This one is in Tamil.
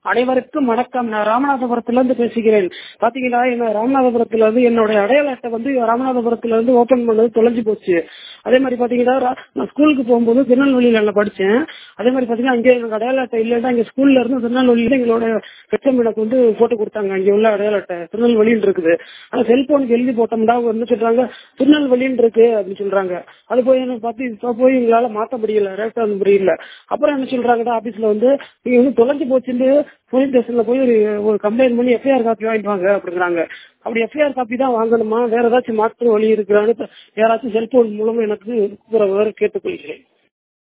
அனைவருக்கும் வணக்கம் நான் ராமநாதபுரத்துல இருந்து பேசுகிறேன் பாத்தீங்களா என்ன ராமநாதபுரத்துல இருந்து என்னுடைய அடையாள அட்டை வந்து ராமநாதபுரத்துல இருந்து ஓபன் பண்ணது தொலைஞ்சு போச்சு அதே மாதிரி பாத்தீங்கன்னா ரா- நான் ஸ்கூலுக்கு போகும்போது திருநெல்வேலியில நான் படிச்சேன் அதே மாதிரி பாத்தீங்கன்னா அங்கே எனக்கு அடையாள அட்டை இல்லைன்னா இங்க ஸ்கூல்ல இருந்து திருநெல்வேலியில எங்களோட ஹெச்எம் எனக்கு வந்து போட்டு கொடுத்தாங்க அங்க உள்ள அடையாள அட்டை திருநெல்வேலின்னு இருக்குது ஆனா செல்போனுக்கு எழுதி போட்டோம்னா அவங்க என்ன சொல்றாங்க திருநெல்வேலின்னு இருக்கு அப்படின்னு சொல்றாங்க அது போய் எனக்கு பார்த்து இப்ப போய் எங்களால மாத்த முடியல ரேட் அந்த முடியல அப்புறம் என்ன சொல்றாங்க ஆபீஸ்ல வந்து நீங்க வந்து தொலைஞ்சு போச்சுன்னு போலீஸ் ஸ்டேஷன்ல போய் ஒரு ஒரு கம்ப்ளைண்ட் பண்ணி எஃப்ஐஆர் காப்பி வாங்கிட்டு வாங்க அப்படிங்கிறாங்க அப்படி எஃப்ஐஆர் காப்பி தான் வாங்கணுமா வேற ஏதாச்சும் மாற்று வழி இருக்கிறான்னு யாராச்சும் செல்போன் மூலமா எனக்கு கூற கேட்டுக்கொள்கிறேன்